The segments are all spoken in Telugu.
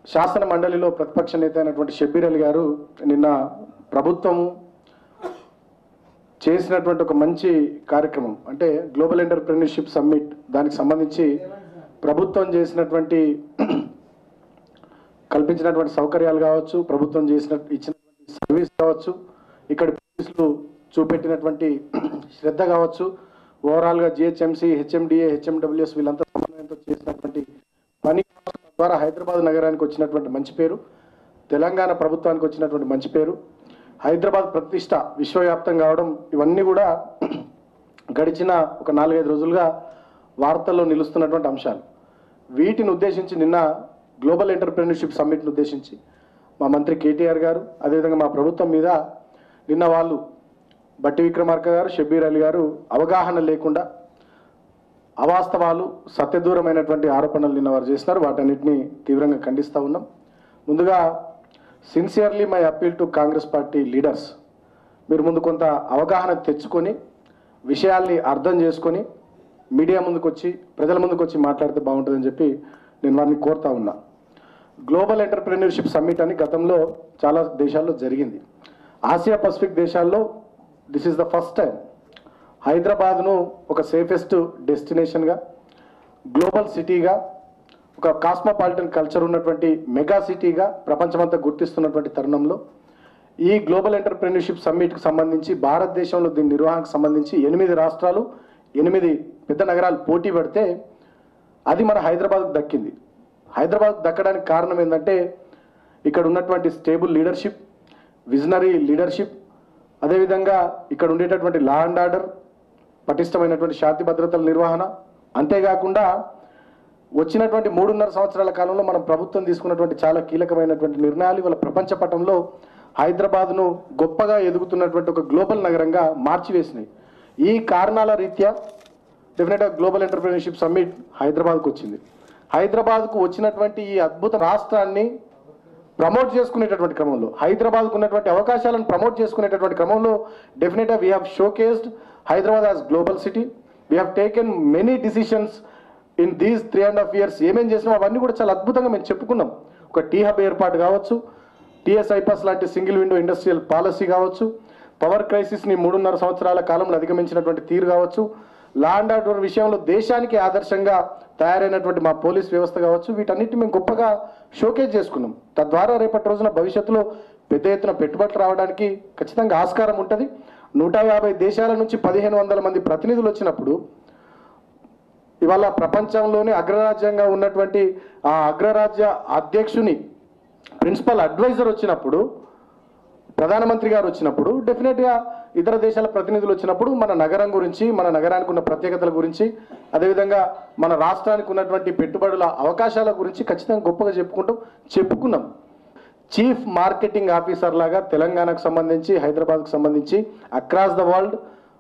శాసన మండలిలో ప్రతిపక్ష నేత అయినటువంటి షబ్బీర్ అలీ గారు నిన్న ప్రభుత్వం చేసినటువంటి ఒక మంచి కార్యక్రమం అంటే గ్లోబల్ ఎంటర్ప్రెన్యూర్షిప్ సమ్మిట్ దానికి సంబంధించి ప్రభుత్వం చేసినటువంటి కల్పించినటువంటి సౌకర్యాలు కావచ్చు ప్రభుత్వం చేసిన ఇచ్చినటువంటి సర్వీస్ కావచ్చు ఇక్కడ పోలీసులు చూపెట్టినటువంటి శ్రద్ధ కావచ్చు ఓవరాల్గా జిహెచ్ఎంసీ హెచ్ఎండిఏ హెచ్ఎండబ్ల్యూఎస్ వీళ్ళంతా సమన్వయంతో చేసినటువంటి పని ద్వారా హైదరాబాద్ నగరానికి వచ్చినటువంటి మంచి పేరు తెలంగాణ ప్రభుత్వానికి వచ్చినటువంటి మంచి పేరు హైదరాబాద్ ప్రతిష్ట విశ్వవ్యాప్తం కావడం ఇవన్నీ కూడా గడిచిన ఒక నాలుగైదు రోజులుగా వార్తల్లో నిలుస్తున్నటువంటి అంశాలు వీటిని ఉద్దేశించి నిన్న గ్లోబల్ ఎంటర్ప్రెన్యూర్షిప్ సమ్మిట్ను ఉద్దేశించి మా మంత్రి కేటీఆర్ గారు అదేవిధంగా మా ప్రభుత్వం మీద నిన్న వాళ్ళు బట్టి విక్రమార్క గారు షబ్బీర్ అలీ గారు అవగాహన లేకుండా అవాస్తవాలు సత్యదూరమైనటువంటి ఆరోపణలు నిన్న వారు చేసినారు వాటన్నిటిని తీవ్రంగా ఖండిస్తూ ఉన్నాం ముందుగా sincerely my appeal to Congress party leaders మీరు ముందు కొంత అవగాహన తెచ్చుకొని విషయాల్ని అర్థం చేసుకొని మీడియా ముందుకు వచ్చి ప్రజల ముందుకు వచ్చి మాట్లాడితే బాగుంటుందని చెప్పి నేను వారిని కోరుతా ఉన్నా గ్లోబల్ ఎంటర్ప్రెన్యూర్షిప్ సమ్మిట్ అని గతంలో చాలా దేశాల్లో జరిగింది ఆసియా పసిఫిక్ దేశాల్లో this is the first time హైదరాబాద్ను ఒక సేఫెస్ట్ డెస్టినేషన్గా గ్లోబల్ సిటీగా ఒక కాస్మోపాలిటన్ కల్చర్ ఉన్నటువంటి మెగా సిటీగా ప్రపంచమంతా గుర్తిస్తున్నటువంటి తరుణంలో ఈ గ్లోబల్ ఎంటర్ప్రెన్యూర్షిప్ సమ్మిట్కి సంబంధించి భారతదేశంలో దీని నిర్వహణకు సంబంధించి ఎనిమిది రాష్ట్రాలు ఎనిమిది పెద్ద నగరాలు పోటీ పడితే అది మన హైదరాబాద్కు దక్కింది హైదరాబాద్ దక్కడానికి కారణం ఏంటంటే ఇక్కడ ఉన్నటువంటి స్టేబుల్ లీడర్షిప్ విజనరీ లీడర్షిప్ అదేవిధంగా ఇక్కడ ఉండేటటువంటి లా అండ్ ఆర్డర్ పటిష్టమైనటువంటి శాంతి భద్రతల నిర్వహణ అంతేకాకుండా వచ్చినటువంటి మూడున్నర సంవత్సరాల కాలంలో మనం ప్రభుత్వం తీసుకున్నటువంటి చాలా కీలకమైనటువంటి నిర్ణయాలు ఇవాళ ప్రపంచ పటంలో హైదరాబాద్ను గొప్పగా ఎదుగుతున్నటువంటి ఒక గ్లోబల్ నగరంగా మార్చివేసినాయి ఈ కారణాల రీత్యా డెఫినెట్గా గ్లోబల్ ఎంటర్ప్రినర్షిప్ సమ్మిట్ హైదరాబాద్కు వచ్చింది హైదరాబాద్కు వచ్చినటువంటి ఈ అద్భుత రాష్ట్రాన్ని ప్రమోట్ చేసుకునేటటువంటి క్రమంలో హైదరాబాద్కు ఉన్నటువంటి అవకాశాలను ప్రమోట్ చేసుకునేటటువంటి క్రమంలో డెఫినెట్గా we have showcased Hyderabad as global city we have taken many decisions in these three and half years ఏమేం చేసినాం అవన్నీ కూడా చాలా అద్భుతంగా మేము చెప్పుకున్నాం ఒక టీ హబ్ ఏర్పాటు కావచ్చు టీఎస్ ఐపాస్ లాంటి సింగిల్ విండో ఇండస్ట్రియల్ పాలసీ కావచ్చు పవర్ క్రైసిస్ని మూడున్నర సంవత్సరాల కాలంలో అధిగమించినటువంటి తీరు కావచ్చు లా అండ్ ఆర్డర్ విషయంలో దేశానికి ఆదర్శంగా తయారైనటువంటి మా పోలీస్ వ్యవస్థ కావచ్చు వీటన్నిటిని మేము గొప్పగా షోకేజ్ చేసుకున్నాం తద్వారా రేపటి రోజున భవిష్యత్తులో పెద్ద ఎత్తున పెట్టుబడులు రావడానికి ఖచ్చితంగా ఆస్కారం ఉంటుంది నూట యాభై దేశాల నుంచి పదిహేను వందల మంది ప్రతినిధులు వచ్చినప్పుడు ఇవాళ ప్రపంచంలోనే అగ్రరాజ్యంగా ఉన్నటువంటి ఆ అగ్రరాజ్య అధ్యక్షుని ప్రిన్సిపల్ అడ్వైజర్ వచ్చినప్పుడు ప్రధానమంత్రి గారు వచ్చినప్పుడు డెఫినెట్గా ఇతర దేశాల ప్రతినిధులు వచ్చినప్పుడు మన నగరం గురించి మన నగరానికి ఉన్న ప్రత్యేకతల గురించి అదేవిధంగా మన రాష్ట్రానికి ఉన్నటువంటి పెట్టుబడుల అవకాశాల గురించి ఖచ్చితంగా గొప్పగా చెప్పుకుంటూ చెప్పుకున్నాం చీఫ్ మార్కెటింగ్ ఆఫీసర్ లాగా తెలంగాణకు సంబంధించి హైదరాబాద్కు సంబంధించి across the world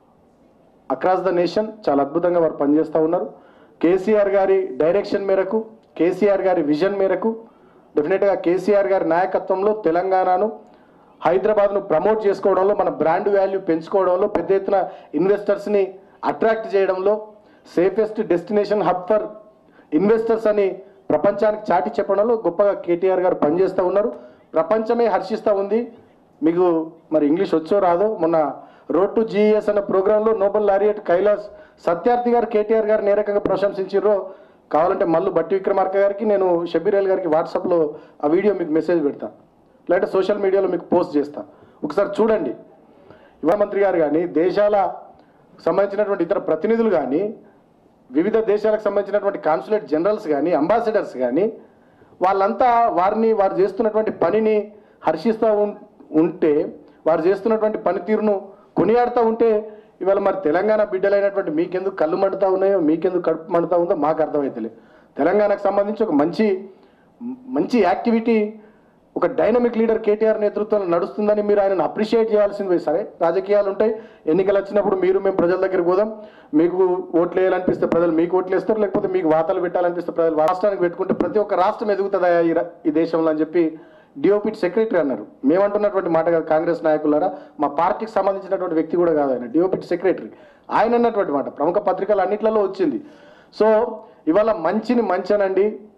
across the nation చాలా అద్భుతంగా వారు పనిచేస్తూ ఉన్నారు కేసీఆర్ గారి డైరెక్షన్ మేరకు కేసీఆర్ గారి విజన్ మేరకు డెఫినెట్గా కేసీఆర్ గారి నాయకత్వంలో తెలంగాణను హైదరాబాద్ను ప్రమోట్ చేసుకోవడంలో మన బ్రాండ్ వాల్యూ పెంచుకోవడంలో పెద్ద ఎత్తున ఇన్వెస్టర్స్ని అట్రాక్ట్ చేయడంలో safest destination hub for investors అని ప్రపంచానికి చాటి చెప్పడంలో గొప్పగా కేటీఆర్ గారు పనిచేస్తూ ఉన్నారు ప్రపంచమే హర్షిస్తూ ఉంది మీకు మరి ఇంగ్లీష్ వచ్చో రాదో మొన్న రోడ్ టు జీఎస్ అనే ప్రోగ్రాంలో నోబెల్ లారియట్ కైలాస్ సత్యార్థి గారు కేటీఆర్ గారిని ఏ రకంగా ప్రశంసించారో కావాలంటే మళ్ళీ బట్టి విక్రమార్క గారికి నేను షబీర్ అలీ గారికి వాట్సాప్లో ఆ వీడియో మీకు మెసేజ్ పెడతా లేదంటే సోషల్ మీడియాలో మీకు పోస్ట్ చేస్తా ఒకసారి చూడండి యువ మంత్రి గారు కానీ దేశాల సంబంధించినటువంటి ఇతర ప్రతినిధులు కానీ వివిధ దేశాలకు సంబంధించినటువంటి కాన్సులేట్ జనరల్స్ కానీ అంబాసిడర్స్ కానీ వాళ్ళంతా వారిని వారు చేస్తున్నటువంటి పనిని హర్షిస్తూ ఉం- ఉంటే వారు చేస్తున్నటువంటి పనితీరును కొనియాడుతూ ఉంటే ఇవాళ మరి తెలంగాణ బిడ్డలైనటువంటి మీకెందుకు కళ్ళు మండుతా ఉన్నాయో మీకెందుకు కడుపు మండుతా ఉందో మాకు అర్థమవుతలే తెలంగాణకు సంబంధించి ఒక మంచి మంచి యాక్టివిటీ ఒక డైనమిక్ లీడర్ కేటీఆర్ నేతృత్వంలో నడుస్తుందని మీరు ఆయనను అప్రిషియేట్ చేయాల్సింది సరే రాజకీయాలు ఉంటాయి ఎన్నికలు వచ్చినప్పుడు మీరు మేము ప్రజల దగ్గరికి పోదాం మీకు ఓట్లు వేయాలనిపిస్తే ప్రజలు మీకు ఓట్లు వేస్తారు లేకపోతే మీకు వాతాలు పెట్టాలనిపిస్తే ప్రజలు రాష్ట్రానికి పెట్టుకుంటే ప్రతి ఒక్క రాష్ట్రం ఎదుగుతుందా ఈ రా- ఈ దేశంలో అని చెప్పి డిఓపిటి సెక్రటరీ అన్నారు మేమంటున్నటువంటి మాట కాదు కాంగ్రెస్ నాయకులారా మా పార్టీకి సంబంధించినటువంటి వ్యక్తి కూడా కాదు ఆయన డిఓపిటి సెక్రటరీ ఆయన అన్నటువంటి మాట ప్రముఖ పత్రికలు అన్నిట్లలో వచ్చింది సో ఇవాళ మంచిని మంచనండి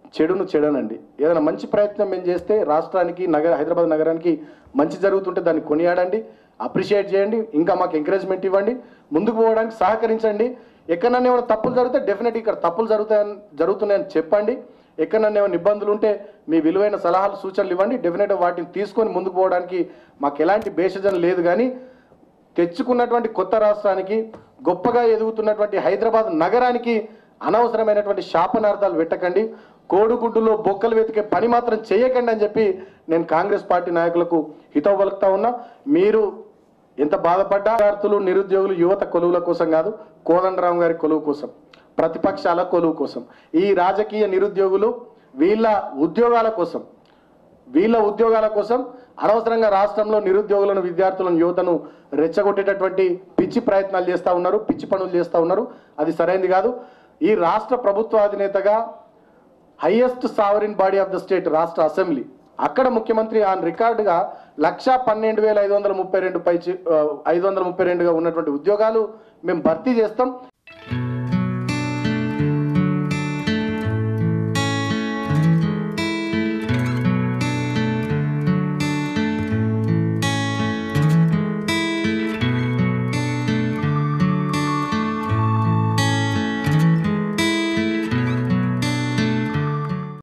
చెడును చెడనండి ఏదైనా మంచి ప్రయత్నం మేము చేస్తే రాష్ట్రానికి నగర హైదరాబాద్ నగరానికి మంచి జరుగుతుంటే దాన్ని కొనియాడండి అప్రిషియేట్ చేయండి ఇంకా మాకు ఎంకరేజ్మెంట్ ఇవ్వండి ముందుకు పోవడానికి సహకరించండి ఎక్కడన్నా ఏమైనా తప్పులు జరిగితే డెఫినెట్ ఇక్కడ తప్పులు జరుగుతాయని జరుగుతున్నాయని చెప్పండి ఎక్కడన్నా ఏమైనా ఇబ్బందులు ఉంటే మీ విలువైన సలహాలు సూచనలు ఇవ్వండి డెఫినెట్గా వాటిని తీసుకొని ముందుకు పోవడానికి మాకు ఎలాంటి భేషజం లేదు కానీ తెచ్చుకున్నటువంటి కొత్త రాష్ట్రానికి గొప్పగా ఎదుగుతున్నటువంటి హైదరాబాద్ నగరానికి అనవసరమైనటువంటి శాపనార్థాలు పెట్టకండి కోడిగుడ్డులో బొక్కలు వెతికే పని మాత్రం చేయకండి అని చెప్పి నేను కాంగ్రెస్ పార్టీ నాయకులకు హితవు పలుకుతా ఉన్నా మీరు ఎంత బాధపడ్డా విద్యార్థులు నిరుద్యోగులు యువత కొలువుల కోసం కాదు కోదండరాం గారి కొలువు కోసం ప్రతిపక్షాల కొలువు కోసం ఈ రాజకీయ నిరుద్యోగులు వీళ్ళ ఉద్యోగాల కోసం వీళ్ళ ఉద్యోగాల కోసం అనవసరంగా రాష్ట్రంలో నిరుద్యోగులను విద్యార్థులను యువతను రెచ్చగొట్టేటటువంటి పిచ్చి ప్రయత్నాలు చేస్తూ ఉన్నారు పిచ్చి పనులు చేస్తూ ఉన్నారు అది సరైనది కాదు ఈ రాష్ట్ర ప్రభుత్వ అధినేతగా highest sovereign body of the state రాష్ట్ర అసెంబ్లీ అక్కడ ముఖ్యమంత్రి ఆన్ రికార్డుగా లక్ష పన్నెండు వేల ఐదు వందల ముప్పై రెండు పై ఐదు వందల ముప్పై రెండుగా ఉన్నటువంటి ఉద్యోగాలు మేము భర్తీ చేస్తాం